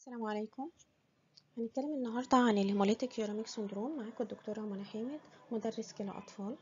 السلام عليكم هنتكلم النهاردة عن الهيموليتيك يوراميك سندروم معاكم الدكتورة منى حامد مدرس كلى أطفال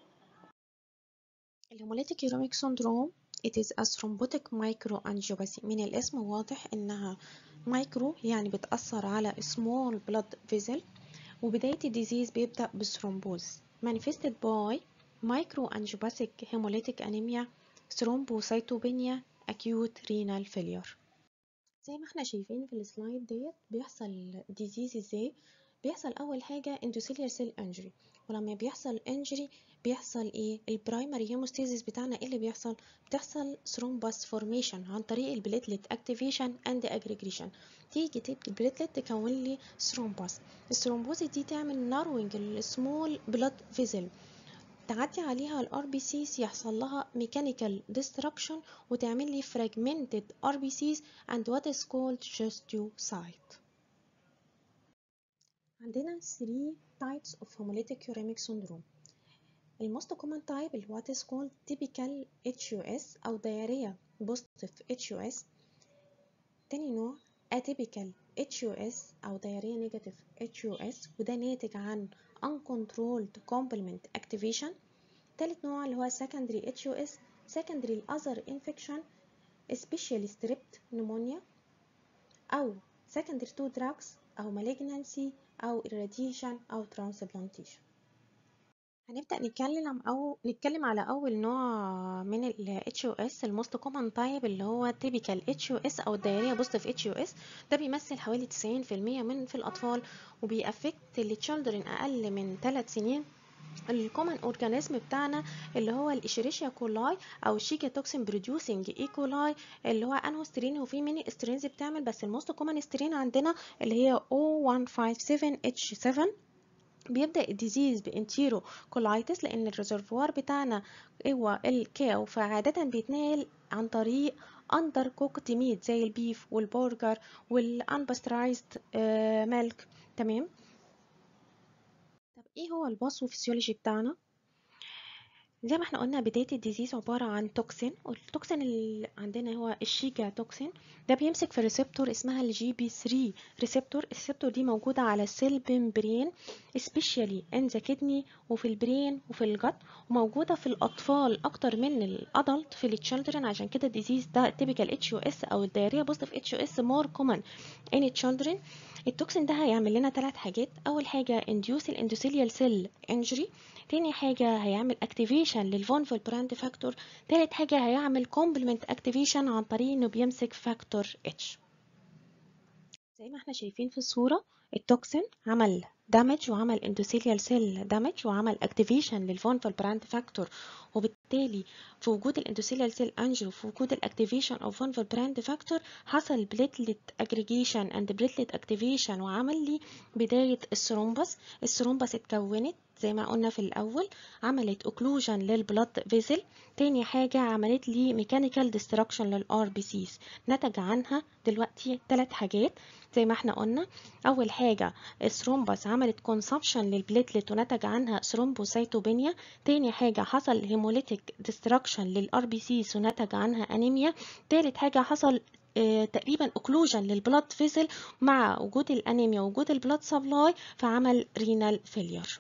الهيموليتيك يوراميك سندروم it is a thrombotic microangiopathy من الاسم واضح إنها مايكرو يعني بتأثر على small blood vessel وبداية الديزيز بيبدأ بالثرومبوز manifested by microangiopathic hemolytic anemia thrombocytopenia acute renal failure زي ما احنا شايفين في السلايد ديت بيحصل ديزيز ازاي بيحصل اول حاجه اندوثيليال سيل انجري ولما بيحصل انجري بيحصل ايه البرايمري هيموستاسيس بتاعنا ايه اللي بيحصل بتحصل ثرومبس فورميشن عن طريق البليتلت اكتيفيشن اند اجريجيشن تيجي البليتلت تكون لي ثرومبس الثرومبوز دي تعمل ناروينج السمول بلاد فيزل تعدي عليها الار بي سيز يحصل لها ميكانيكال ديستركشن وتعمل لي fragmented ار بي سيز and what is called histiocyte عندنا 3 types of hemolytic uremic syndrome الموست common type اللي what is called typical HUS أو diarrhea positive HUS تاني نوع atypical HUS أو diarrhea negative HUS وده ناتج عن uncontrolled complement activation تالت نوع اللي هو secondary HUS secondary other infection especially strep pneumonia أو secondary to drugs أو malignancy أو irradiation أو transplantation هنبدأ نتكلم أو نتكلم على أول نوع من ال HUS الموست common type اللي هو typical HUS أو diarrhea positive HUS ده بيمثل حوالي 90% من في الأطفال وبيأفكت التشيلدرن أقل من 3 سنين الكومن اورجانيزم بتاعنا اللي هو الاشيريشيا كولاي او الشيكا توكسين بروديوسنج اي كولاي اللي هو انهو سترين وفي ميني سترينز بتعمل بس الموست كومن سترين عندنا اللي هي O157H7 بيبدأ الديزيز بانتيرو كولايتس لأن الريزرفوار بتاعنا هو الكاو فعادة بيتنقل عن طريق أندر كوكت ميت زي البيف والبرجر والأنبسترايزد ميلك تمام طب ايه هو الباثوفيسيولوجي بتاعنا زي ما احنا قلنا بداية الديزيز عبارة عن توكسين والتوكسين اللي عندنا هو الشيجا توكسين ده بيمسك في ريسبتور اسمها الجي بي 3 ريسبتور الريسبتور دي موجودة على السيل ممبرين especially in the kidney وفي البرين وفي الجت وموجودة في الأطفال أكتر من الأدلت في التشيلدرن عشان كده الديزيز ده typical HUS أو الدايريا positive HUS more common in children التوكسين ده هيعمل لنا ثلاث حاجات أول حاجة induce الاندوثيليال سيل injury تاني حاجة هيعمل اكتيفيشن للفونفول براند فاكتور تالت حاجة هيعمل كومبلمنت اكتيفيشن عن طريق انه بيمسك فاكتور اتش زي ما احنا شايفين في الصورة التوكسين عمل دامج وعمل اندوثيليال سيل دامج وعمل اكتيفيشن للفونفول براند فاكتور وبالتالي في وجود الاندوثيليال سيل انجل وفي وجود الاكتيفيشن او فونفول براند فاكتور حصل بليتلت اجريجيشن اند بليتلت اكتيفيشن وعمل لي بداية الثرومبس الثرومبس اتكونت زي ما قلنا في الأول عملت اوكلوجن للبلاد فيزل تاني حاجة عملت لي ميكانيكال ديستركشن للار بي سيز نتج عنها دلوقتي ثلاث حاجات زي ما احنا قلنا أول حاجة الثرومبس عملت كونسبشن للبليتلت ونتج عنها ثرومبوسايتوبينيا تاني حاجة حصل هيموليتيك ديستركشن للار بي سيز ونتج عنها أنيميا تالت حاجة حصل اه تقريبا اوكلوجن للبلاد فيزل مع وجود الانيميا ووجود البلاد سبلاي فعمل رينال فيلير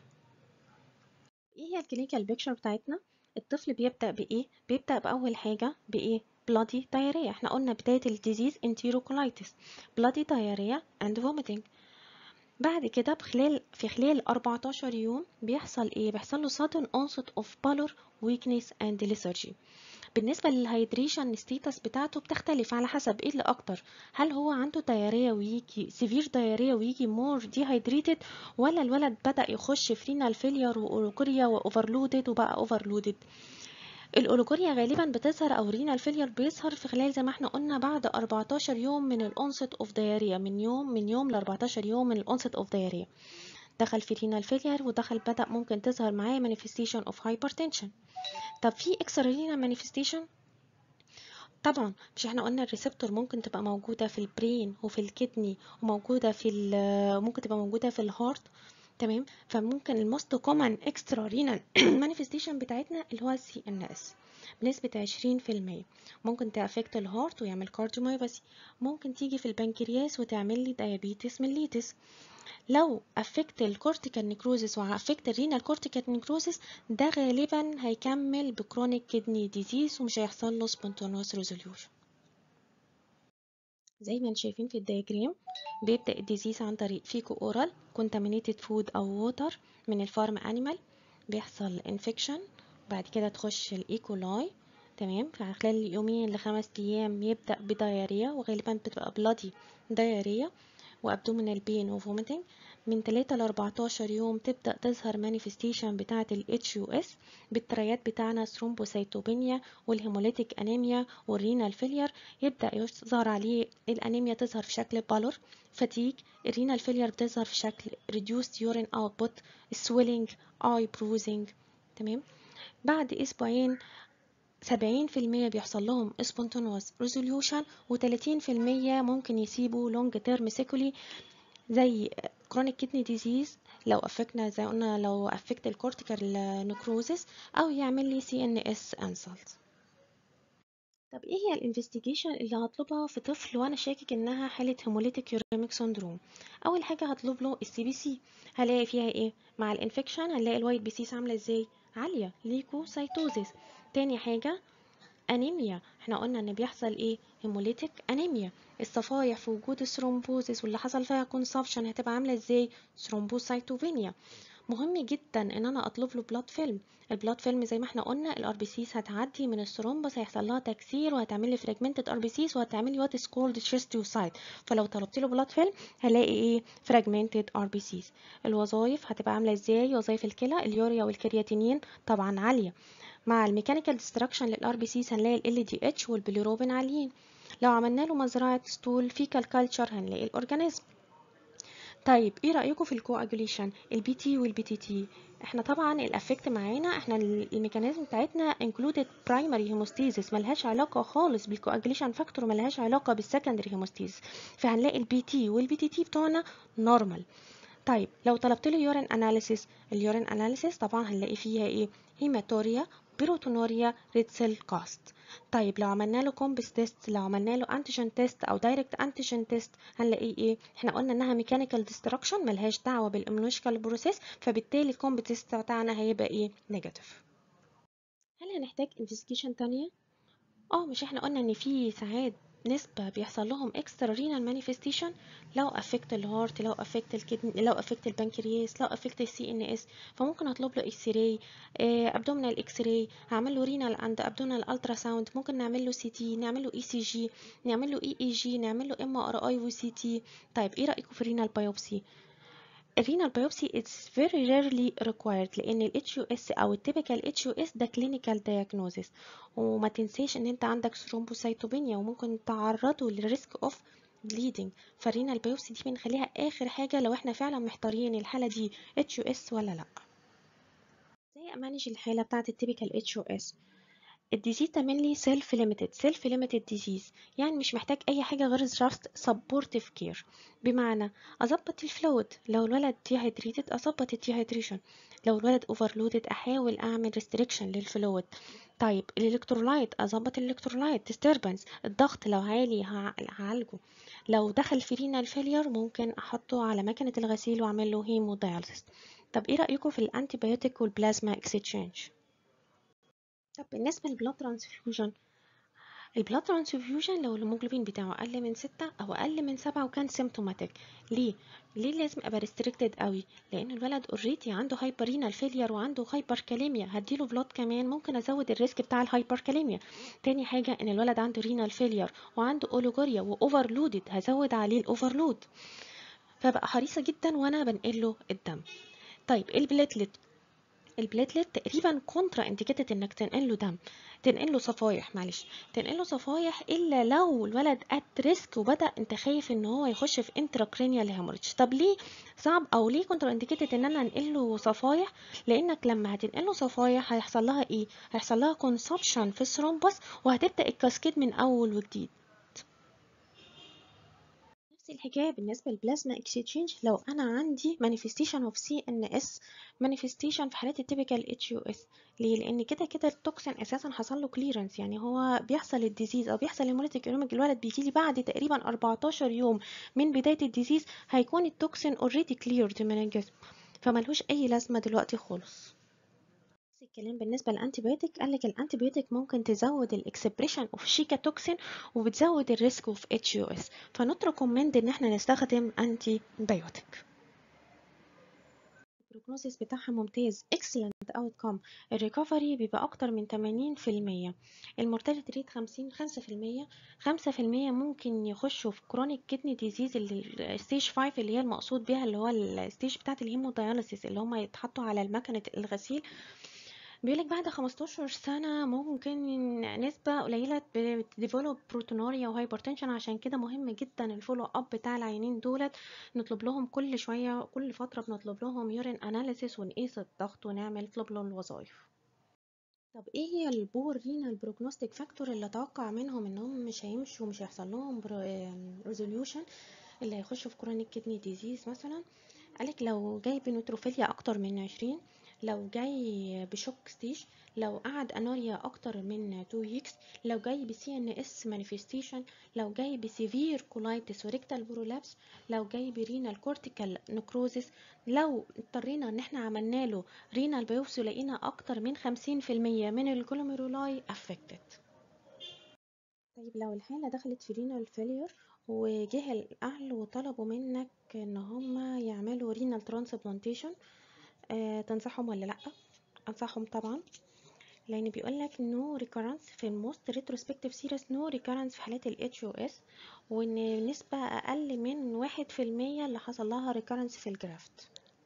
ايه هي الكلينيكال بيكتشر بتاعتنا الطفل بيبدا بايه بيبدا باول حاجه بايه بلادي دايريا احنا قلنا بدايه الديزيز انتيروكولايتس بلادي دايريا اند فوميتنج بعد كده بخلال في خلال 14 يوم بيحصل ايه بيحصل له sudden onset of pallor weakness and lethargy بالنسبة للهيدريشن ستيتس بتاعته بتختلف على حسب ايه اللي اكتر هل هو عنده دايريا ويجي سيفير دايريا ويجي مور ديهايدريتد ولا الولد بدأ يخش في رينال فيلير واوركوريا واوفرلودد وبقى اوفرلودد الاولوجوريا غالبا بتظهر او رينال فيلير بيظهر في خلال زي ما احنا قلنا بعد 14 يوم من الانست اوف دايريا من يوم من يوم ل 14 يوم من الانست اوف دايريا دخل في رينال فيلير ودخل بدأ ممكن تظهر معاه manifestation of hypertension طب في اكسترا رينال manifestation طبعا مش احنا قلنا الريسبتور ممكن تبقى موجودة في البرين وفي الكدني وموجودة في ممكن تبقى موجودة في الهارت تمام فممكن الموست كومن اكسترا رينال مانيفستيشن بتاعتنا اللي هو السي ان اس بنسبة عشرين في المية ممكن تأفكت الهارت ويعمل كارديوميوباثي ممكن تيجي في البنكرياس وتعمل لي دايابيتس ميليتس لو افكت الكورتيكال نيكروزس وافكت الرينال كورتيكال نيكروزس ده غالبا هيكمل بكرونيك كدني ديزيز ومش هيحصل له سبونتونوس ريزوليوشن زي ما انتم شايفين في الدياجرام بيبدأ الديزيز عن طريق فيكو اورال كونتامينيتد فود او ووتر من الفارم انيمال بيحصل انفكشن بعد كده تخش الايكولاي تمام في خلال يومين لخمس ايام يبدأ بدايريا وغالبا بتبقى بلادي دايريا وابدومينال بين وفوميتنج من 3 ل 14 يوم تبدأ تظهر مانيفستيشن بتاعة ال HUS بالتريات بتاعنا ثرومبوسيتوبينيا والهيموليتيك انيميا والرينال فيلير يبدأ يظهر عليه الانيميا تظهر في شكل بالور فتيج الرينال فيلير بتظهر في شكل reduced urine output swelling eye bruising تمام بعد اسبوعين سبعين في المية بيحصل لهم spontaneous resolution وتلاتين في المية ممكن يسيبوا long term sequelae زي chronic kidney disease لو افكنا زي قلنا لو افكت الكورتيكال نكروزس او يعمل لي سي ان اس انسلت طب ايه هي الانفستيجيشن اللي هطلبها في طفل وانا شاكك انها حاله هيموليتيك يوريميك سندروم اول حاجه هطلب له السي بي سي هلاقي فيها ايه مع الانفكشن هنلاقي الوايت بي سيس عامله ازاي عاليه ليكوسايتوزيس تاني حاجه انيميا احنا قلنا ان بيحصل ايه هيموليتيك انيميا الصفايح في وجود الثرومبوزيس واللي حصل فيها كونسبشن هتبقى عامله ازاي ثرومبوسايتوبينيا مهم جدا ان انا اطلب له بلاد فيلم البلاد فيلم زي ما احنا قلنا الار بي سيس هتعدي من الثرومبس هيحصل لها تكسير وهتعمل لي فراجمنتد ار بي سيس وهتعمل لي وات از كولد تشيستيوسايت فلو طلبت له بلاد فيلم هلاقي ايه فراجمنتد ار بي سيس الوظائف هتبقى عامله ازاي وظائف الكلى اليوريا والكرياتينين طبعا عاليه مع الميكانيكال ديستراكشن للار بي سيس هنلاقي ال دي اتش والبيليروبين عاليين لو عملنا له مزرعه ستول فيكال كلتشر هنلاقي الاورجانيزم طيب ايه رايكم في الكواجوليشن البي تي والبي تي تي احنا طبعا الافكت معانا احنا الميكانيزم بتاعتنا انكلودد برايمري هيموستيزيس ملهاش علاقه خالص بالكواجوليشن فاكتور ملهاش علاقه بالسكندري هيموستيزيس فهنلاقي البي تي والبي تي تي بتوعنا نورمال طيب لو طلبت له يورين اناليسيس اليورين اناليسيس طبعا هنلاقي فيها ايه هيماتوريا بيروتونوريا ريد سيل كاست طيب لو عملنا له كومبس تيست لو عملنا له انتيجين تيست او دايركت انتيجين تيست هنلاقيه ايه احنا قلنا انها ميكانيكال ديستراكشن ملهاش دعوه بالاميونولوجيكال بروسيس فبالتالي الكومبس تيست بتاعنا هيبقى ايه نيجاتيف هل هنحتاج انفستيجيشن تانية اه مش احنا قلنا ان في ساعات نسبة بيحصل لهم اكسترا رينال مانيفستيشن لو افكت الهارت لو افكت الكدني لو افكت البنكرياس لو افكت السي ان اس فممكن اطلب له اكس راي ابدومينال اكس راي هعمل له رينال اند ابدومينال الترا ساوند ممكن نعمل له سي تي نعمل له اي سي جي نعمل له اي اي جي نعمل له ام ار اي وسي تي طيب ايه رايكم في الرينال بايوبسي الرينال بايوبسي it's very rarely required لان ال HUS او التيبيكال HUS ده clinical diagnosis وما تنساش ان انت عندك ثرومبوسايتوبينيا وممكن تعرضه للريسك اوف bleeding فالرينال بايوبسي دي بنخليها اخر حاجه لو احنا فعلا محتارين الحاله دي HUS ولا لا ازاي امانج الحاله بتاعه التيبيكال HUS الديزيز ده mainly self limited self limited disease يعني مش محتاج اي حاجه غير just supportive care بمعنى اظبط الفلويد لو الولد dehydrated اظبط الديهيدريشن لو الولد overloaded احاول اعمل restriction للفلويد طيب الالكترولايت اظبط الالكترولايت disturbance الضغط لو عالي هعالجه لو دخل في رينال فيلير ممكن احطه على مكنه الغسيل واعمل له هيموداياليسيس طب ايه رايكم في الانتيبيوتيك والبلازما اكسشينج طب بالنسبة للبلاد ترانسفيوجن البلاد ترانسفيوجن لو الهيموجلوبين بتاعه اقل من ستة او اقل من سبعة وكان سيمتوماتيك ليه ليه لازم ابقى ريستريكتد قوي لان الولد اوريدي عنده هايبرينال فيلير وعنده هايبر كاليميا هديله بلاد كمان ممكن ازود الريسك بتاع الهايبر كاليميا تاني حاجه ان الولد عنده رينال فيلير وعنده اوليجوريا واوفرلودد هزود عليه الاوفرلود فبقى حريصه جدا وانا بنقله الدم طيب البليتلت البليتلت تقريبا كونترا انديكيتد انك تنقل له دم تنقل له صفايح معلش تنقل له صفايح الا لو الولد ات ريسك وبدا انت خايف ان هو يخش في انتراكرينيال هيموريدج طب ليه صعب او ليه كونترا انديكيتد ان انا انقل له صفايح لانك لما هتنقل له صفايح هيحصل لها ايه هيحصل لها كونسبشن في الثرومبس وهتبدا الكاسكيد من اول وجديد نفس الحكاية بالنسبة للبلازما اكسشينج لو أنا عندي manifestation of CNS manifestation في حالات التيبيكال HUS ليه؟ لأن كده كده التوكسين أساسا حصل له كليرنس يعني هو بيحصل الديزيز أو بيحصل الموليتيك ايروميك الولد بيجي لي بعد تقريبا 14 يوم من بداية الديزيز هيكون التوكسين اوريدي كليرد من الجسم فملهوش أي لازمة دلوقتي خالص نفس الكلام بالنسبة للأنتيبيوتيك قال لك الأنتيبيوتيك ممكن تزود الإكسبريشن أوف شيكا توكسين وبتزود الريسك أوف اتش يو اس فنوت ريكومند إن احنا نستخدم أنتي بايوتيك البروجنوسيس بتاعها ممتاز excellent outcome الريكفري بيبقى أكتر من 80% المورتاليتي ريت 50 5% 5% ممكن يخشوا في كرونيك كدني ديزيز اللي ستيج 5 اللي هي المقصود بيها اللي هو الستيج بتاعت الهيمودياليسيس اللي هم يتحطوا على المكنة الغسيل بيقولك بعد 15 سنة ممكن نسبة قليلة بتديفلوب بروتونوريا وهايبرتنشن عشان كده مهم جدا الفولو اب بتاع العيانين دولت نطلب لهم كل شوية كل فترة بنطلب لهم يورين اناليسيس ونقيس الضغط ونعمل نطلب له الوظائف طب ايه هي البور رينال بروجنوستيك فاكتور اللي اتوقع منهم انهم مش هيمشوا ومش هيحصل لهم ريزوليوشن اللي هيخشوا في كرونيك كدني ديزيز مثلا قالك لو جاي بنوتروفيليا اكتر من 20 لو جاي بشوك ستيج لو قعد انوريا اكتر من 2 ويكس لو جاي بسي ان اس مانيفستيشن لو جاي بسيفير كولايتس وريكتال برولابس لو جاي برينال كورتيكال نكروزس لو اضطرينا ان احنا عملنا له رينال بايوبسي لقينا اكتر من 50% من الجلوميرولاي افكتد طيب لو الحالة دخلت في رينال فيلير وجه الأهل وطلبوا منك إن هما يعملوا رينال ترانسبلانتيشن آه تنصحهم ولا لأ؟ أنصحهم طبعا لأن بيقولك no recurrence في الموست retrospective series no recurrence في حالات ال HOS وإن نسبة أقل من واحد في المية اللي حصل لها recurrence في الجرافت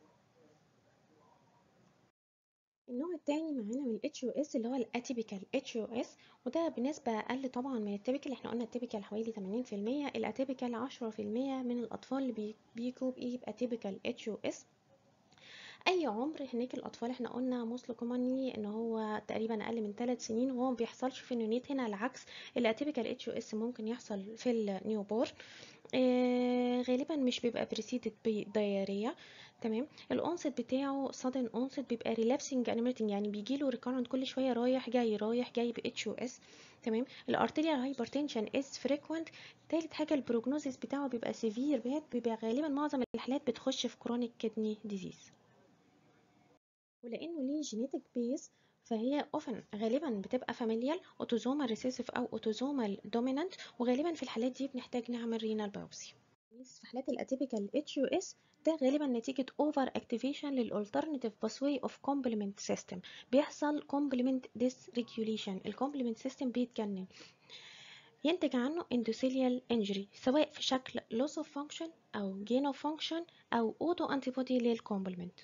النوع التاني معانا من ال HOS اللي هو الاتيبيكال HOS وده بنسبة أقل طبعا من التيبيكال احنا قلنا التيبيكال حوالي 80% الاتيبيكال 10% من الأطفال اللي بيجوا بيبقى تيبيكال HOS اي عمر هناك الاطفال احنا قلنا موست كومنلي ان هو تقريبا اقل من 3 سنين وهو ما بيحصلش في النونيت هنا العكس الاتيبيكال اتش او اس ممكن يحصل في النيو بورن آه غالبا مش بيبقى بريسيدد بدياريه تمام الانست بتاعه sudden onset بيبقى relapsing animating يعني بيجي له recurrent كل شويه رايح جاي رايح جاي ب اتش او اس تمام الارتيريال هايبرتنشن از فريكوينت تالت حاجه البروجنوزيس بتاعه بيبقى سيفير باد بيبقى غالبا معظم الحالات بتخش في كرونيك كدني ديزيز ولانه ليه جينيتك بيس فهي اوفن غالبا بتبقى فاميليال اوتوزومال ريسيسيف او اوتوزومال دومينانت وغالبا في الحالات دي بنحتاج نعمل رينال بايوبسي في حالات الاتيبيكال اتش يو اس ده غالبا نتيجة اوفر اكتيفيشن للالترناتيف باسواي اوف كومبلمنت سيستم بيحصل كومبلمنت ديس ريجوليشن الكومبلمنت سيستم بيتجنن ينتج عنه endothelial injury سواء في شكل loss of function أو gain of function أو auto antibody للكومبلمنت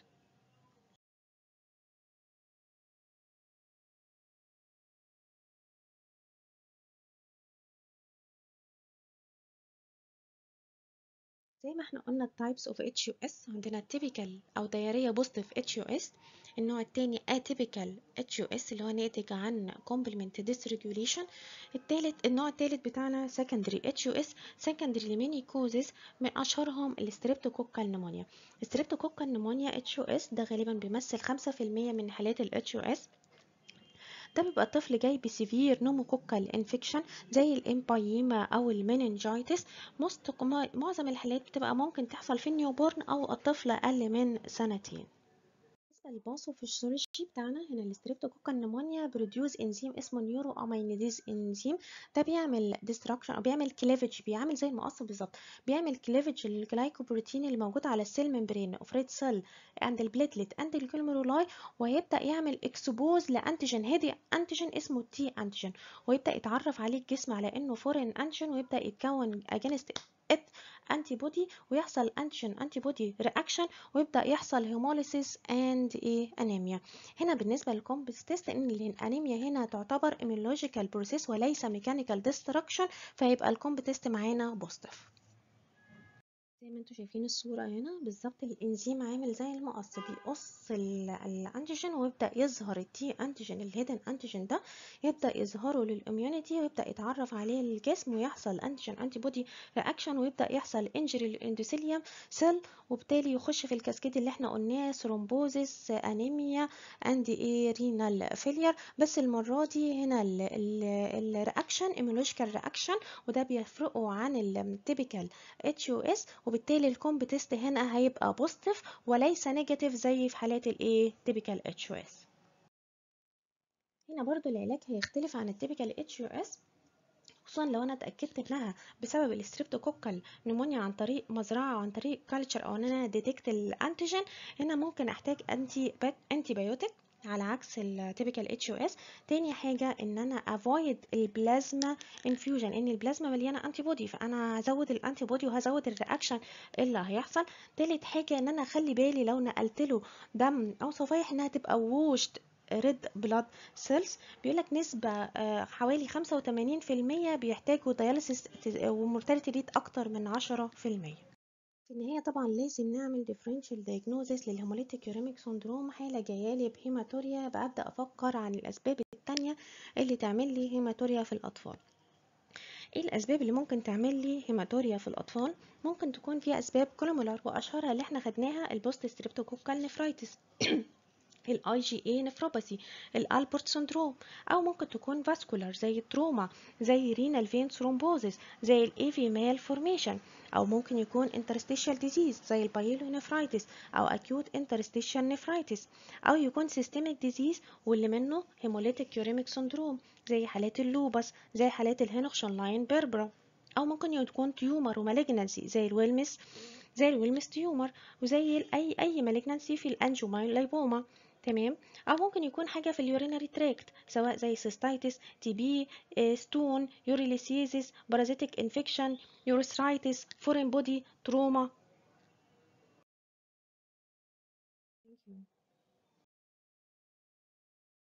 زي ما احنا قلنا التايبس اوف اتش يو اس عندنا typical او دايريه بوزيتيف اتش يو اس النوع التاني atypical اتش يو اس اللي هو ناتج عن complement dysregulation التالت النوع التالت بتاعنا secondary اتش يو اس secondary لميني كوزز من اشهرهم الستريبتوكوكال نمونيا الستريبتوكوكال نمونيا اتش يو اس ده غالبا بيمثل 5% من حالات الاتش يو اس ده بيبقى الطفل جاي بسيفير نوموكوكال انفكشن زي الامبايما او المينينجايتس معظم الحالات بتبقى ممكن تحصل في النيوبورن او الطفل اقل من سنتين بالنسبه للباثوفيسيولوجي بتاعنا هنا الستريبتوكوكال نمونيا بروديوس انزيم اسمه نيورو امينيديز انزيم ده بيعمل ديستراكشن او بيعمل كليفج بيعمل زي المقص بالظبط بيعمل كليفج للجلايكوبروتين اللي موجود على السيل ممبرين اوف ريد سيل اند البليتلت اند الجلوميرولاي وهيبدا يعمل اكسبوز لانتيجين هادي انتيجين اسمه تي انتيجين ويبدا يتعرف عليه الجسم على انه فورين انتيجين ويبدا يتكون اجينست ات انتي بودي ويحصل انتيجين انتي بودي رياكشن ويبدا يحصل هيموليسيس اند ايه انيميا هنا بالنسبه للكومبس تيست ان الانيميا هنا تعتبر immunological بروسيس وليس ميكانيكال ديستراكشن فيبقى الكومب تيست معانا بوزيتيف زي ما انتوا شايفين الصورة هنا بالظبط الانزيم عامل زي المقص بيقص ال- الانتيجين ويبدأ يظهر التي انتيجين الهيدن انتيجين ده يبدأ يظهره للاميونيتي ويبدأ يتعرف عليه الجسم ويحصل انتيجين انتي بودي رياكشن ويبدأ يحصل انجري للاندوثيليوم سيل وبالتالي يخش في الكاسكيد اللي احنا قلناه ثرومبوزيس انيميا اندي ايه رينال فيلير بس المرة دي هنا الرياكشن ايمولوجيكال رياكشن وده بيفرقه عن التيبيكال اتش يو اس وبالتالي الكومب تيست هنا هيبقى بوزيتيف وليس نيجاتيف زي في حالات الايه تيبيكال اتش يو اس هنا برضو العلاج هيختلف عن التيبيكال اتش يو اس خصوصا لو انا اتاكدت انها بسبب الستريبتوكوكال نمونيا عن طريق مزرعه او عن طريق كالتشر او ان انا ديتكت الانتيجين هنا ممكن احتاج انتي انتي بايوتيك على عكس التيبيكال اتش او اس تاني حاجه ان انا افويد البلازما انفيوجن ان البلازما مليانه انتي بودي فانا هزود الانتي بودي وهزود الرياكشن اللي هيحصل تالت حاجه ان انا اخلي بالي لو نقلت له دم او صفايح انها تبقى ووشد ريد بلاد سيلز بيقولك نسبة آه، حوالي 85% بيحتاجوا دياليسيس ومورتاليتي ريت أكتر من 10% في النهاية طبعا لازم نعمل differential diagnosis للهيموليتيك يوريميك سندروم حالة جايالي بهيماتوريا ببدأ أفكر عن الأسباب التانية اللي تعمل لي هيماتوريا في الأطفال ايه الاسباب اللي ممكن تعمل لي هيماتوريا في الاطفال ممكن تكون فيها اسباب كولومولار واشهرها اللي احنا خدناها البوست ستريبتوكوكال نفرايتس الاي جي اي نفروباثي الالبورت سندروم او ممكن تكون فاسكولار زي التروما زي رينال فين ثرومبوزيس زي الاي في مال فورميشن او ممكن يكون interstitial disease زي البايلونيفرايتس او acute interstitial nephritis او يكون systemic disease واللي منه hemolytic uremic syndrome زي حالات اللوبس زي حالات الهينوخشن لاين بيربرا او ممكن يكون تيومر ومالجنسي زي الويلمس زي الويلمس تيومر وزي ال- اي اي مالجنسي في الانجيومايلايبوما تمام او ممكن يكون حاجه في اليورينري تراكت سواء زي سيستايتس تي بي ستون يوريليسيزيس بارازيتيك انفكشن يوريثرايتس فورين بودي تروما